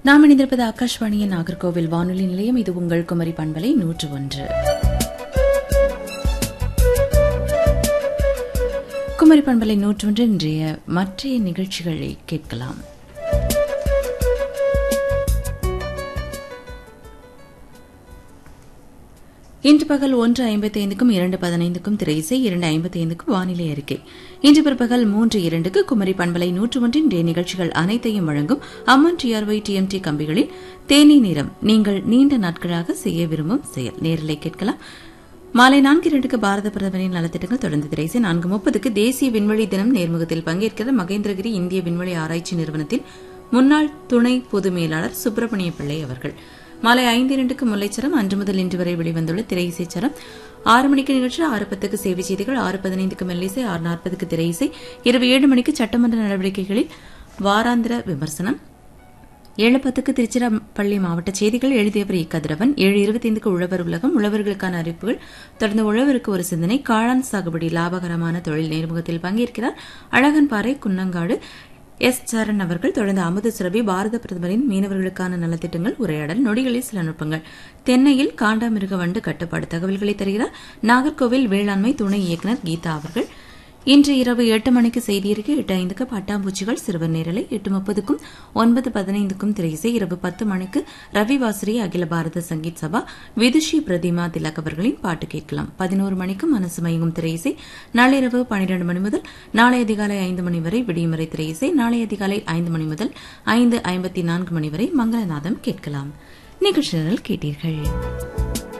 நாம் இணைந்திருப்பது ஆகாஷ்வாணியின் நாகர்கோவில் வானொலி நிலையம் இது உங்கள் குமரி பண்பலை நூற்று ஒன்று குமரி பண்பலை நூற்றொன்று இன்றைய மற்றைய நிகழ்ச்சிகளை கேட்கலாம் இன்று பகல் ஒன்று ஐம்பத்தி ஐந்துக்கும் இரண்டு பதினைந்துக்கும் திரைசை இரண்டு ஐம்பத்தி ஐந்துக்கும் வானிலை அறிக்கை இன்று பிற்பகல் மூன்று இரண்டுக்கு குமரி பண்பலை நூற்று ஒன்றின் டே நிகழ்ச்சிகள் அனைத்தையும் வழங்கும் அம்மன் டிஆர்ஒய் டிஎம்டி கம்பிகளில் தேனி நிறம் நீங்கள் நீண்ட நாட்களாக செய்ய விரும்பும் செயல் நேரிலை கேட்கலாம் மாலை நான்கு இரண்டுக்கு பாரத பிரதமரின் நலத்திட்டங்கள் தொடர்ந்து திரைசை நான்கு முப்பதுக்கு தேசிய விண்வெளி தினம் நேர்முகத்தில் பங்கேற்கிற மகேந்திரகிரி இந்திய விண்வெளி ஆராய்ச்சி நிறுவனத்தின் முன்னாள் துணை பொது மேலாளர் சுப்பிரமணிய பிள்ளை அவர்கள் மாலை ஐந்து இரண்டுக்கு முல்லைச்சரம் அன்று முதல் இன்று வரை வெளிவந்துள்ள திரையிசைச்சரம் ஆறு மணிக்கு நிகழ்ச்சி ஆறு பத்துக்கு சேவை செய்திகள் ஆறு பதினைந்துக்கு மெல்லிசை ஆறு நாற்பதுக்கு திரையிசை இரவு ஏழு மணிக்கு சட்டமன்ற நடவடிக்கைகளில் வாராந்திர விமர்சனம் ஏழு பத்துக்கு திருச்சிராப்பள்ளி மாவட்ட செய்திகள் எழுதியவர் கதிரவன் ஏழு இருபத்தைந்துக்கு உழவர் உலகம் உழவர்களுக்கான அறிவிப்புகள் தொடர்ந்து உழவருக்கு ஒரு சிந்தனை காளான் சாகுபடி லாபகரமான தொழில் நேர்முகத்தில் பங்கேற்கிறார் அழகன்பாறை குன்னங்காடு எஸ் சரண் அவர்கள் தொடர்ந்து அமுத சுரபி பாரத பிரதமரின் மீனவர்களுக்கான நலத்திட்டங்கள் உரையாடல் நொடிகளில் சில நுட்பங்கள் தென்னையில் காண்டாமிருக வண்டு கட்டுப்பாடு தகவல்களை தருகிறார் நாகர்கோவில் வேளாண்மை துணை இயக்குநர் கீதா அவர்கள் இன்று இரவு எட்டு மணிக்கு செய்தியறிக்கை எட்டு ஐந்துக்கு பட்டாம்பூச்சிகள் சிறுவர் நேரலை எட்டு முப்பதுக்கும் ஒன்பது பதினைந்துக்கும் திரையிசை இரவு பத்து மணிக்கு ரவி வாசரி அகில பாரத சங்கீத் சபா விதுஷி பிரதிமா திலக் அவர்களின் பாட்டு கேட்கலாம் பதினோரு மணிக்கு மனசு மயங்கும் திரையிசை நாளை இரவு பனிரெண்டு மணி முதல் நாளை அதிகாலை ஐந்து மணி வரை விடியுமறை திரையிசை நாளை அதிகாலை ஐந்து மணி முதல் ஐந்து ஐம்பத்தி நான்கு மணி வரை மங்களநாதம் கேட்கலாம் நிகழ்ச்சி கேட்டீர்கள்